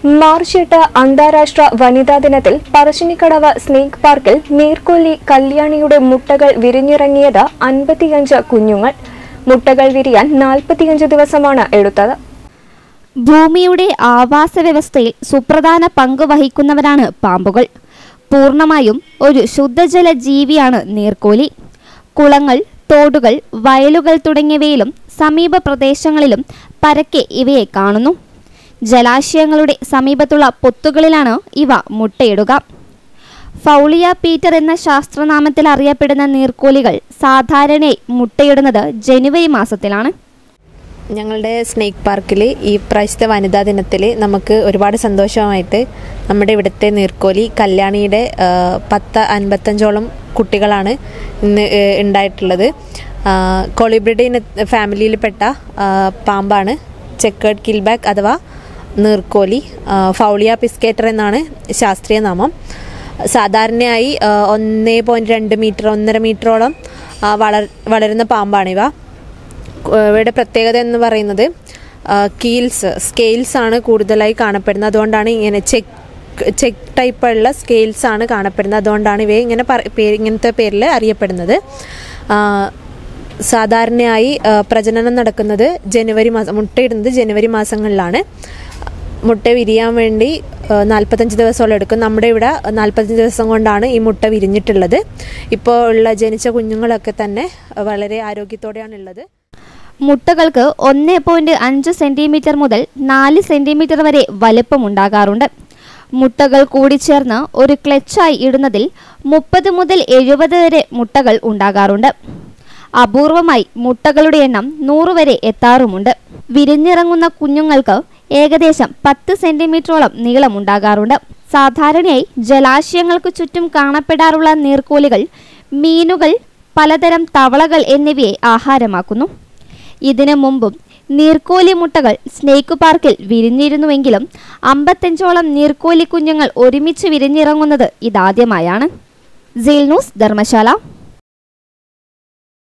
March എട്ട് അന്താരാഷ്ട്ര വനിതാ ദിനത്തിൽ പറശ്ശിനിക്കടവ് സ്നേക് പാർക്കിൽ നീർക്കൊല്ലി കല്യാണിയുടെ മുട്ടകൾ വിരിഞ്ഞിറങ്ങിയത് അൻപത്തിയഞ്ച് കുഞ്ഞുങ്ങൾ മുട്ടകൾ വിരിയാൻ നാൽപ്പത്തിയഞ്ച് ദിവസമാണ് എടുത്തത് ഭൂമിയുടെ ആവാസ വ്യവസ്ഥയിൽ സുപ്രധാന പങ്ക് വഹിക്കുന്നവരാണ് പാമ്പുകൾ പൂർണ്ണമായും ഒരു ശുദ്ധജല ജീവിയാണ് നീർക്കോലി കുളങ്ങൾ തോടുകൾ വയലുകൾ തുടങ്ങിയവയിലും സമീപ പ്രദേശങ്ങളിലും പരക്കെ ഇവയെ കാണുന്നു ജലാശയങ്ങളുടെ സമീപത്തുള്ള പൊത്തുകളിലാണ് ഇവ മുട്ടയിടുക ഫൗളിയ പീറ്റർ എന്ന ശാസ്ത്രനാമത്തിൽ അറിയപ്പെടുന്ന നീർക്കോലികൾ സാധാരണയായി മുട്ടയിടുന്നത് ജനുവരി മാസത്തിലാണ് ഞങ്ങളുടെ സ്നേക്ക് പാർക്കിൽ ഈ പ്രാവശ്യത്തെ വനിതാ ദിനത്തിൽ നമുക്ക് ഒരുപാട് സന്തോഷമായിട്ട് നമ്മുടെ ഇവിടുത്തെ നീർക്കോലി കല്യാണിയുടെ ആ, പത്ത് അൻപത്തഞ്ചോളം കുട്ടികളാണ് ഇന്ന് ഏ, ഉണ്ടായിട്ടുള്ളത് കോളിബ്രിഡി ഫാമിലിയിൽപ്പെട്ട ആ, പാമ്പാണ് ചെക്കേർഡ് കിൽബാക്ക് അഥവാ നീർക്കോലി ആ, ഫൗളിയ പിസ്കേറ്റർ എന്നാണ് ശാസ്ത്രീയ നാമം സാധാരണയായി ആ, ഒന്നേ പോയിൻറ്റ് രണ്ട് മീറ്റർ ഒന്നര മീറ്ററോളം ആ, വളർ വളരുന്ന പാമ്പാണിവ ഇവയുടെ പ്രത്യേകത എന്ന് പറയുന്നത് കീൽസ് സ്കെയിൽസ് ആണ് കൂടുതലായി കാണപ്പെടുന്നത് അതുകൊണ്ടാണ് ഇങ്ങനെ ചെക്ക് ചെക്ക് ടൈപ്പുള്ള സ്കെയിൽസ് ആണ് കാണപ്പെടുന്നത് അതുകൊണ്ടാണ് ഇവയെ ഇങ്ങനെ പറ- പേര് ഇങ്ങനത്തെ പേരിൽ അറിയപ്പെടുന്നത് ആ, സാധാരണയായി ആ, പ്രജനനം നടക്കുന്നത് ജനുവരി മാസം മുട്ടയിടുന്നത് ജനുവരി മാസങ്ങളിലാണ് മുട്ട വിരിയാൻ വേണ്ടി നാൽപ്പത്തഞ്ച് ദിവസത്തോളം എടുക്കും നമ്മുടെ ഇവിടെ നാൽപ്പത്തഞ്ച് ദിവസം കൊണ്ടാണ് ഈ മുട്ട വിരിഞ്ഞിട്ടുള്ളത് ഇപ്പോൾ ഉള്ള ജനിച്ച കുഞ്ഞുങ്ങളൊക്കെ തന്നെ വളരെ ആരോഗ്യത്തോടെയാണ് ഉള്ളത് മുട്ടകൾക്ക് ഒന്ന് പോയിന്റ് അഞ്ച് സെന്റിമീറ്റർ മുതൽ നാല് സെന്റിമീറ്റർ വരെ വലുപ്പമുണ്ടാകാറുണ്ട് മുട്ടകൾ കൂടിച്ചേർന്ന് ഒരു ക്ലച്ചായി ഇടുന്നതിൽ മുപ്പത് മുതൽ എഴുപത് വരെ മുട്ടകൾ ഉണ്ടാകാറുണ്ട് അപൂർവമായി മുട്ടകളുടെ എണ്ണം നൂറ് വരെ എത്താറുമുണ്ട് വിരിഞ്ഞിറങ്ങുന്ന കുഞ്ഞുങ്ങൾക്ക് ഏകദേശം പത്ത് സെന്റിമീറ്ററോളം നീളമുണ്ടാകാറുണ്ട് സാധാരണയായി ജലാശയങ്ങൾക്ക് ചുറ്റും കാണപ്പെടാറുള്ള നീർക്കോലികൾ മീനുകൾ പലതരം തവളകൾ എന്നിവയെ ആഹാരമാക്കുന്നു ഇതിനു മുമ്പും നീർക്കോലി മുട്ടകൾ സ്നേക്ക് പാർക്കിൽ വിരിഞ്ഞിരുന്നുവെങ്കിലും അമ്പത്തഞ്ചോളം നീർക്കോലി കുഞ്ഞുങ്ങൾ ഒരുമിച്ച് വിരിഞ്ഞിറങ്ങുന്നത് ഇതാദ്യമായാണ് സീൽ ന്യൂസ് ധർമ്മശാല